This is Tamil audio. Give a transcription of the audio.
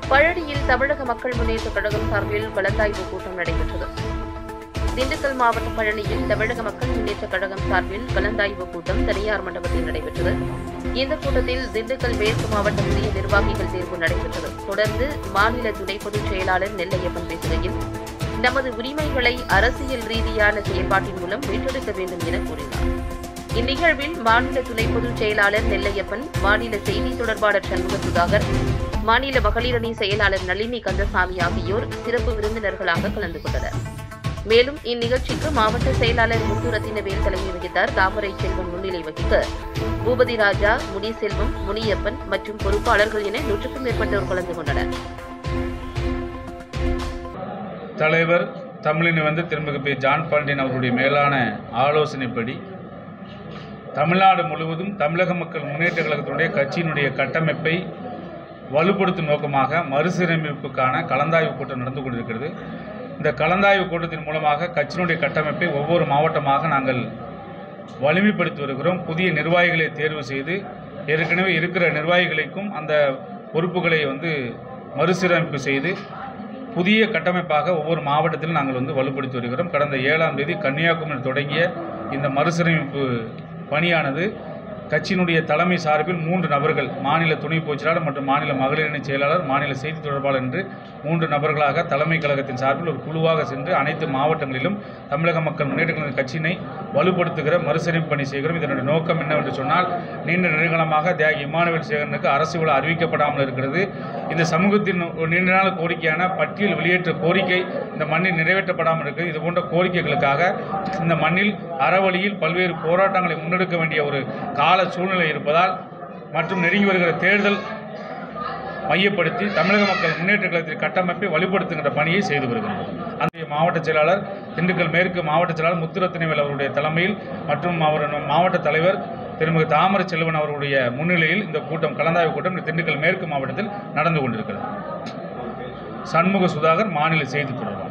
பழனியில் தமிழக மக்கள் முன்னேற்ற கழகம் சார்பில் கலந்தாய்வு கூட்டம் நடைபெற்றது திண்டுக்கல் மாவட்டம் பழனியில் தமிழக மக்கள் முன்னேற்ற கழகம் சார்பில் கலந்தாய்வு கூட்டம் தனியார் மண்டபத்தில் நடைபெற்றது இந்த கூட்டத்தில் திண்டுக்கல் மேற்கு மாவட்ட புதிய நிர்வாகிகள் தேர்வு நடைபெற்றது தொடர்ந்து மாநில துணை பொதுச் செயலாளர் நெல்லையப்பன் பேசுகையில் நமது உரிமைகளை அரசியல் ரீதியான செயல்பாட்டின் மூலம் மீட்டெடுக்க வேண்டும் என கூறினார் இந்நிகழ்வில் மாநில துணை பொதுச் செயலாளர் நெல்லையப்பன் மாநில செய்தி தொடர்பாளர் சண்முக சுதாகர் மாநில மகளிர் அணி செயலாளர் நளினி கந்தசாமி ஆகியோர் சிறப்பு விருந்தினர்களாக கலந்து கொண்டனர் மேலும் இந்நிகழ்ச்சிக்கு மாவட்ட செயலாளர் முத்துரத்தினவேல் தலைமை வகித்தார் தாமரை செல்வம் முன்னிலை வகிக்க பூபதி ராஜா முனிசெல்வம் முனியப்பன் மற்றும் பொறுப்பாளர்கள் என நூற்றுக்கும் மேற்பட்டோர் கலந்து கொண்டனர் தலைவர் தமிழினி வந்து திரும்ப பி ஜான் பாண்டியன் அவருடைய மேலான ஆலோசனைப்படி தமிழ்நாடு முழுவதும் தமிழக மக்கள் முன்னேற்ற கழகத்தினுடைய கட்சியினுடைய கட்டமைப்பை வலுப்படுத்தும் நோக்கமாக மறுசீரமைப்புக்கான கலந்தாய்வு கூட்டம் நடந்து கொண்டிருக்கிறது இந்த கலந்தாய்வு கூட்டத்தின் மூலமாக கட்சியினுடைய கட்டமைப்பை ஒவ்வொரு மாவட்டமாக நாங்கள் வலிமைப்படுத்தி வருகிறோம் புதிய நிர்வாகிகளை தேர்வு செய்து ஏற்கனவே இருக்கிற நிர்வாகிகளுக்கும் அந்த பொறுப்புகளை வந்து மறுசீரமைப்பு செய்து புதிய கட்டமைப்பாக ஒவ்வொரு மாவட்டத்திலும் நாங்கள் வந்து வலுப்படுத்தி வருகிறோம் கடந்த ஏழாம் தேதி கன்னியாகுமரி தொடங்கிய இந்த மறுசீரமைப்பு பணியானது கட்சியினுடைய தலைமை சார்பில் மூன்று நபர்கள் மாநில துணை பொதுச்செயலாளர் மற்றும் மாநில மகளிர் அணி செயலாளர் மாநில செய்தி தொடர்பாளர் என்று மூன்று நபர்களாக தலைமை கழகத்தின் சார்பில் ஒரு குழுவாக சென்று அனைத்து மாவட்டங்களிலும் தமிழக மக்கள் முன்னேற்ற கழக கட்சியினை வலுப்படுத்துகிற மறுசீரமைப்பு பணி செய்கிறோம் இதனுடைய நோக்கம் என்னவென்று சொன்னால் நீண்ட நெடுங்காலமாக தியாகி இமானுவேல் சேகரனுக்கு அரசு விழா அறிவிக்கப்படாமல் இருக்கிறது இந்த சமூகத்தின் ஒரு நீண்ட நாள் கோரிக்கையான பட்டியல் வெளியேற்ற கோரிக்கை இந்த மண்ணில் நிறைவேற்றப்படாமல் இருக்கிறது இது போன்ற கோரிக்கைகளுக்காக இந்த மண்ணில் அறவழியில் பல்வேறு போராட்டங்களை முன்னெடுக்க வேண்டிய ஒரு கால சூழ்நிலை இருப்பதால் மற்றும் நெருங்கி வருகிற தேர்தல் மையப்படுத்தி தமிழக மக்கள் முன்னேற்ற கழகத்தின் கட்டமைப்பை வலுப்படுத்துகின்ற பணியை செய்து வருகிறோம் அந்த மாவட்ட செயலாளர் திண்டுக்கல் மேற்கு மாவட்ட செயலாளர் முத்துரத்தினவேல் அவருடைய தலைமையில் மற்றும் அவர் மாவட்ட தலைவர் திருமதி தாமரை செல்வன் அவர்களுடைய முன்னிலையில் இந்த கூட்டம் கலந்தாய்வு கூட்டம் இந்த திண்டுக்கல் மேற்கு மாவட்டத்தில் நடந்து கொண்டிருக்கிறது சண்முக சுதாகர் மாநில செய்தி தொடர்பாளர்